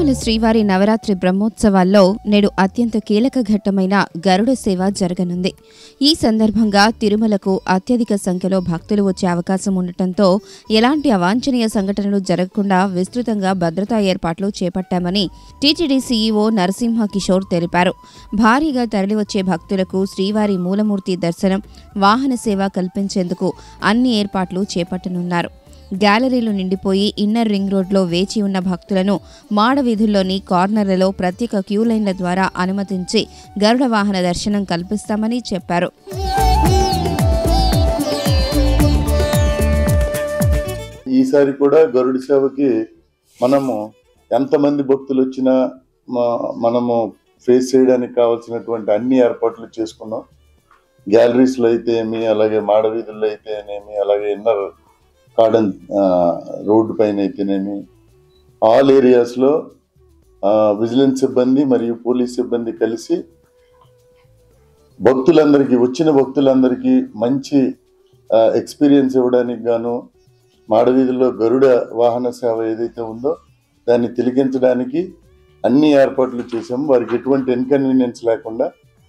తిరుమల శ్రీవారి నవరాత్రి బ్రహ్మోత్సవాల్లో నేడు అత్యంత కీలక ఘట్టమైన గరుడ సేవ జరగనుంది ఈ సందర్భంగా తిరుమలకు అత్యధిక సంఖ్యలో భక్తులు వచ్చే అవకాశం ఉండటంతో ఎలాంటి అవాంఛనీయ సంఘటనలు జరగకుండా విస్తృతంగా భద్రతా ఏర్పాట్లు చేపట్టామని టీటీడీ సీఈఓ నరసింహ కిషోర్ తెలిపారు భారీగా తరలివచ్చే భక్తులకు శ్రీవారి మూలమూర్తి దర్శనం వాహన సేవ కల్పించేందుకు అన్ని ఏర్పాట్లు చేపట్టనున్నారు గ్యాలరీలు నిండిపోయి ఇన్నర్ రింగ్ రోడ్లో వేచి ఉన్న భక్తులను మాడ వీధుల్లోని కార్నర్లలో ప్రత్యేక క్యూ లైన్ల ద్వారా అనుమతించి గరుడ వాహన దర్శనం కల్పిస్తామని చెప్పారు ఈసారి కూడా గరుడి సేవకి మనము ఎంతమంది భక్తులు వచ్చినా మా- మనము ఫేస్ చేయడానికి కావాల్సినటువంటి అన్ని ఏర్పాట్లు చేసుకున్నాం గ్యాలరీస్లో అయితే ఏమి అలాగే మాడవీధుల్లో అయితేనేమి అలాగే ఇన్నర్ గార్డెన్ రోడ్డు పైన అయితేనేమి ఆల్ ఏరియాస్లో విజిలెన్స్ సిబ్బంది మరియు పోలీస్ సిబ్బంది కలిసి భక్తులందరికీ వచ్చిన భక్తులందరికీ మంచి ఎక్స్పీరియన్స్ ఇవ్వడానికి గాను మాడవీధుల్లో గరుడ వాహన సేవ ఏదైతే ఉందో దాన్ని తిలకించడానికి అన్ని ఏర్పాట్లు చేసాము వారికి ఎటువంటి ఇన్కన్వీనియన్స్ లేకుండా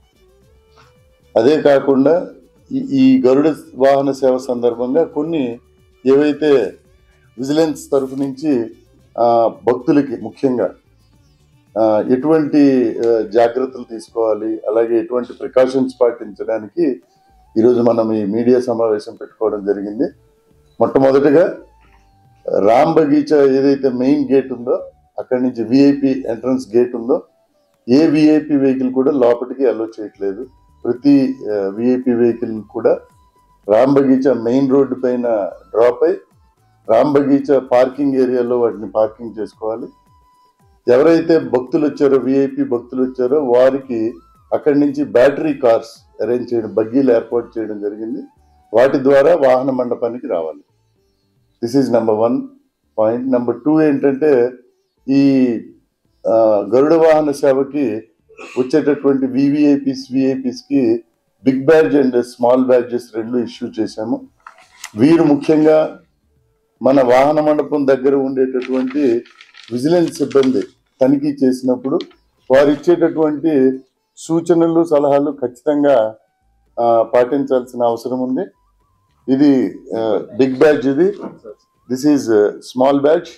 అదే కాకుండా ఈ- ఈ గరుడ వాహన సేవ సందర్భంగా కొన్ని ఏవైతే విజిలెన్స్ తరఫు నుంచి ఆ, భక్తులకి ముఖ్యంగా ఆ, ఎటువంటి ఆ, జాగ్రత్తలు తీసుకోవాలి అలాగే ఎటువంటి ప్రికాషన్స్ పాటించడానికి ఈరోజు మనం ఈ మీడియా సమావేశం పెట్టుకోవడం జరిగింది మొట్టమొదటిగా రామ్ బగీచా ఏదైతే మెయిన్ గేట్ ఉందో అక్కడి నుంచి విఐపి ఎంట్రన్స్ గేట్ ఉందో ఏ విఐపి వెహికల్ కూడా లోపలికి అలో చేయట్లేదు ప్రతి విఐపి వెహికల్ కూడా రామ్ బగీచా మెయిన్ రోడ్డు పైన డ్రాప్ అయి రామ్ బగీచా పార్కింగ్ ఏరియాలో వాటిని పార్కింగ్ చేసుకోవాలి ఎవరైతే భక్తులు వచ్చారో విఐపి భక్తులు వచ్చారో వారికి అక్కడి నుంచి బ్యాటరీ కార్స్ అరేంజ్ చేయడం బగ్గీలు ఏర్పాటు చేయడం జరిగింది వాటి ద్వారా వాహన మండపానికి రావాలి this is number one point number two ఏంటంటే ఈ ఆ, గరుడ వాహన సేవకి వచ్చేటటువంటి వివిఐపీస్ విఐపీస్కి big badge and small badges రెండు ఇష్యూ చేశాము వీరు ముఖ్యంగా మన వాహన మండపం దగ్గర ఉండేటటువంటి విజిలెన్స్ సిబ్బంది తనిఖీ చేసినప్పుడు వారు ఇచ్చేటటువంటి సూచనలు సలహాలు ఖచ్చితంగా ఆ, పాటించాల్సిన అవసరం ఉంది ఇది బిగ్ బ్యాడ్జ్ ఇది this is small badge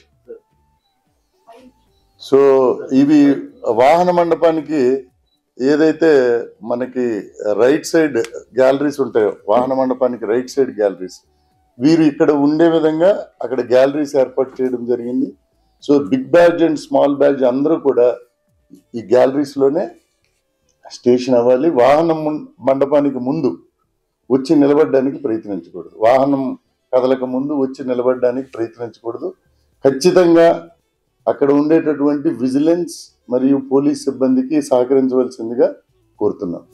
so ఇవి వాహన మండపానికి ఏదైతే మనకి రైట్ సైడ్ గ్యాలరీస్ ఉంటాయో వాహన మండపానికి రైట్ సైడ్ గ్యాలరీస్ వీరు ఇక్కడ ఉండే విధంగా అక్కడ గ్యాలరీస్ ఏర్పాటు చేయడం జరిగింది so big badge and small badge అందరూ కూడా ఈ గ్యాలరీస్ లోనే స్టేషన్ అవ్వాలి వాహనం ముం- మండపానికి ముందు వచ్చి నిలబడడానికి ప్రయత్నించకూడదు వాహనం కదలక ముందు వచ్చి నిలబడడానికి ప్రయత్నించకూడదు ఖచ్చితంగా అక్కడ ఉండేటటువంటి విజిలెన్స్ మరియు పోలీస్ సిబ్బందికి సహకరించవలసిందిగా కోరుతున్నాం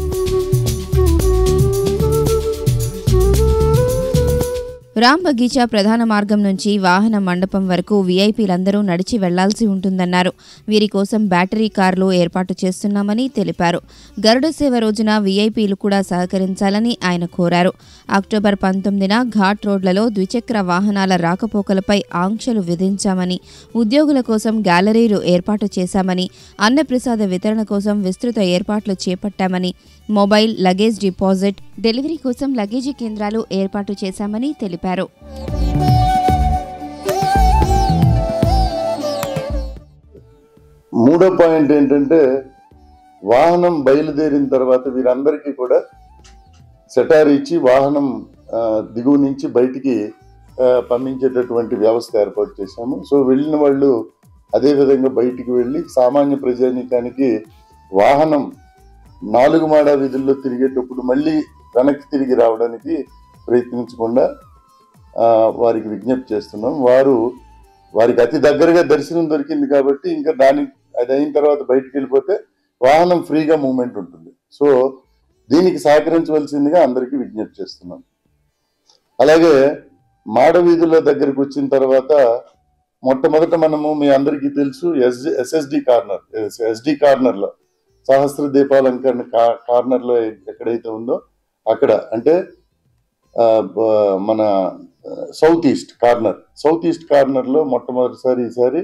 రామ్ బగీచా ప్రధాన మార్గం నుంచి వాహన మండపం వరకు వీఐపీలందరూ నడిచి వెళ్లాల్సి ఉంటుందన్నారు వీరి కోసం బ్యాటరీ కార్లు ఏర్పాటు చేస్తున్నామని తెలిపారు గరుడ సేవ రోజున వీఐపీలు కూడా సహకరించాలని ఆయన కోరారు అక్టోబర్ పంతొమ్మిదిన ఘాట్ రోడ్లలో ద్విచక్ర వాహనాల రాకపోకలపై ఆంక్షలు విధించామని ఉద్యోగుల కోసం గ్యాలరీలు ఏర్పాటు చేశామని అన్నప్రసాద వితరణ కోసం విస్తృత ఏర్పాట్లు చేపట్టామని మొబైల్ లగేజ్ డిపాజిట్ డెలివరీ కోసం లగేజీ కేంద్రాలు ఏర్పాటు చేశామని తెలిపారు మూడో పాయింట్ ఏంటంటే వాహనం బయలుదేరిన తర్వాత వీరందరికీ కూడా సెటార్ ఇచ్చి వాహనం ఆ, దిగువ నుంచి బయటికి ఆ, పంపించేటటువంటి వ్యవస్థ ఏర్పాటు చేశాము సో వెళ్ళిన వాళ్ళు అదే విధంగా బయటికి వెళ్ళి సామాన్య ప్రజానీకానికి వాహనం నాలుగు మాడ వీధుల్లో తిరిగేటప్పుడు మళ్ళీ వెనక్కి తిరిగి రావడానికి ప్రయత్నించకుండా ఆ, వారికి విజ్ఞప్తి చేస్తున్నాం వారు వారికి అతి దగ్గరగా దర్శనం దొరికింది కాబట్టి ఇంకా దాని అది అయిన తర్వాత బయటికి వెళ్ళిపోతే వాహనం ఫ్రీగా మూవ్మెంట్ ఉంటుంది సో దీనికి సహకరించవలసిందిగా అందరికీ విజ్ఞప్తి చేస్తున్నాం అలాగే మాడ వీధుల దగ్గరికి వచ్చిన తర్వాత మొట్టమొదట మనము మీ అందరికీ తెలుసు S SSD corner SD corner లో సహస్ర దీపాలంకరణ కా- కార్నర్ లో ఎక్కడైతే ఉందో అక్కడ అంటే ఆ, బ- మన south east corner south east corner లో మొట్టమొదటిసారి ఈసారి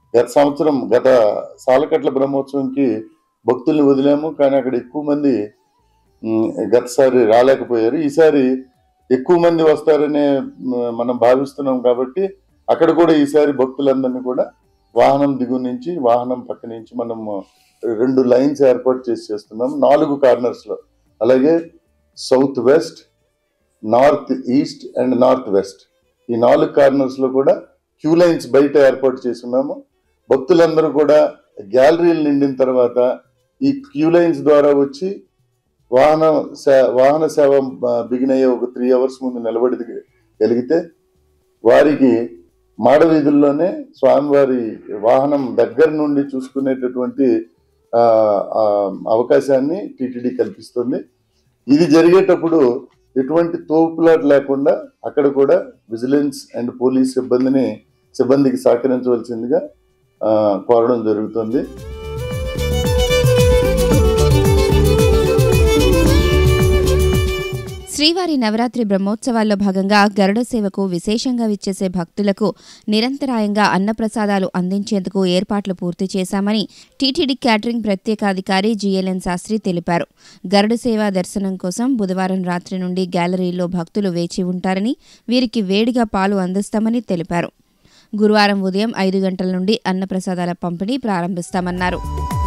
గత సంవత్సరం గత సాలకట్ల బ్రహ్మోత్సవంకి భక్తుల్ని వదిలాము కానీ అక్కడ ఎక్కువ మంది ఉమ్, గతసారి రాలేకపోయారు ఈసారి ఎక్కువ మంది వస్తారనే మ్, మనం భావిస్తున్నాం కాబట్టి అక్కడ కూడా ఈసారి భక్తులందరినీ కూడా వాహనం దిగు నుంచి వాహనం పక్క నుంచి మనం రెండు లైన్స్ ఏర్పాటు చేసి చేస్తున్నాం నాలుగు కార్నర్స్ లో అలాగే south west north east and north west ఈ నాలుగు కార్నర్స్ లో కూడా క్యూ లైన్స్ బయట ఏర్పాటు చేస్తున్నాము భక్తులందరూ కూడా గ్యాలరీలు నిండిన తర్వాత ఈ క్యూ లైన్స్ ద్వారా వచ్చి వాహన సే- వాహన సేవ బిగిన్ అయ్యే ఒక త్రీ అవర్స్ ముందు నిలబడి గలిగితే వారికి మాడవీధుల్లోనే స్వామివారి వాహనం దగ్గర నుండి చూసుకునేటటువంటి ఆ, ఆ, అవకాశాన్ని టిటిడి కల్పిస్తుంది ఇది జరిగేటప్పుడు ఎటువంటి తోపులాట లేకుండా అక్కడ కూడా విజిలెన్స్ అండ్ పోలీస్ సిబ్బందిని సిబ్బందికి సహకరించవలసిందిగా ఆ, కోరడం జరుగుతుంది శ్రీవారి నవరాత్రి బ్రహ్మోత్సవాల్లో భాగంగా గరుడ సేవకు విశేషంగా విచ్చేసే భక్తులకు నిరంతరాయంగా అన్నప్రసాదాలు అందించేందుకు ఏర్పాట్లు పూర్తి చేశామని టీటీడీ క్యాటరింగ్ ప్రత్యేకాధికారి జీఎల్ఎన్ శాస్త్రి తెలిపారు గరుడ సేవ దర్శనం కోసం బుధవారం రాత్రి నుండి గ్యాలరీలో భక్తులు వేచి ఉంటారని వీరికి వేడిగా పాలు అందిస్తామని తెలిపారు గురువారం ఉదయం ఐదు గంటల నుండి అన్నప్రసాదాల పంపిణీ ప్రారంభిస్తామన్నారు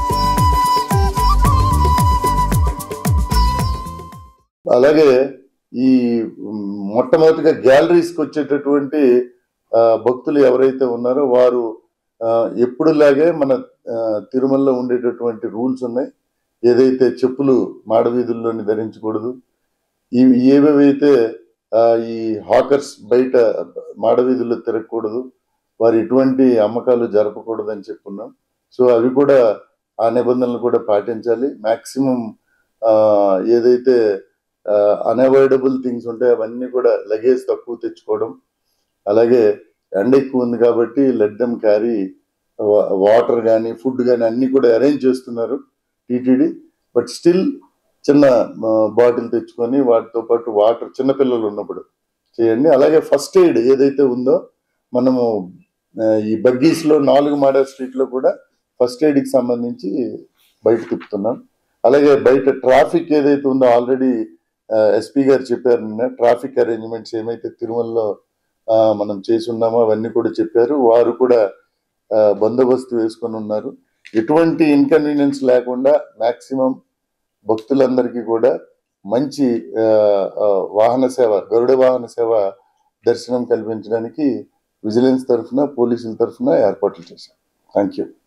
అలాగే ఈ మ్, మొట్టమొదటిగా గ్యాలరీస్కి వచ్చేటటువంటి ఆ, భక్తులు ఎవరైతే ఉన్నారో వారు ఆ, ఎప్పుడులాగే మన ఆ, తిరుమలలో ఉండేటటువంటి రూల్స్ ఉన్నాయి ఏదైతే చెప్పులు మాడవీధుల్లోని ధరించకూడదు ఈ ఏవేవైతే ఆ, ఈ హాకర్స్ బయట మాడవీధుల్లో తిరగకూడదు వారు ఎటువంటి అమ్మకాలు జరపకూడదు అని చెప్పున్నాం సో అవి కూడా ఆ నిబంధనలు కూడా పాటించాలి మాక్సిమం ఏదైతే అన్అవాయిడబుల్ థింగ్స్ ఉంటాయి అవన్నీ కూడా లగేజ్ తక్కువ తెచ్చుకోవడం అలాగే ఎండ ఎక్కువ ఉంది కాబట్టి లెట్ దెమ్ క్యారీ వాటర్ కానీ ఫుడ్ కానీ అన్ని కూడా అరేంజ్ చేస్తున్నారు టీటీడీ బట్ స్టిల్ చిన్న బాటిల్ తెచ్చుకొని వాటితో పాటు వాటర్ చిన్నపిల్లలు ఉన్నప్పుడు చేయండి అలాగే ఫస్ట్ ఎయిడ్ ఏదైతే ఉందో మనము ఆ, ఈ బగ్గీస్ లో నాలుగు మాడల్ స్ట్రీట్ లో కూడా ఫస్ట్ ఎయిడ్ కి సంబంధించి బయట తిప్పుతున్నాం అలాగే బయట ట్రాఫిక్ ఏదైతే ఉందో ఆల్రెడీ ఎస్పీ గారు చెప్పారు నిన్న ట్రాఫిక్ అరేంజ్మెంట్స్ ఏమైతే తిరుమలలో ఆ, మనం చేసి ఉన్నామో అవన్నీ కూడా చెప్పారు వారు కూడా ఆ, బందోబస్తు వేసుకొని ఉన్నారు ఎటువంటి ఇన్కన్వీనియన్స్ లేకుండా మాక్సిమం భక్తులందరికీ కూడా మంచి ఆ, ఆ, వాహన సేవ గరుడ వాహన సేవ దర్శనం కల్పించడానికి విజిలెన్స్ తరఫున పోలీసుల తరఫున ఏర్పాట్లు చేశాం థ్యాంక్ యూ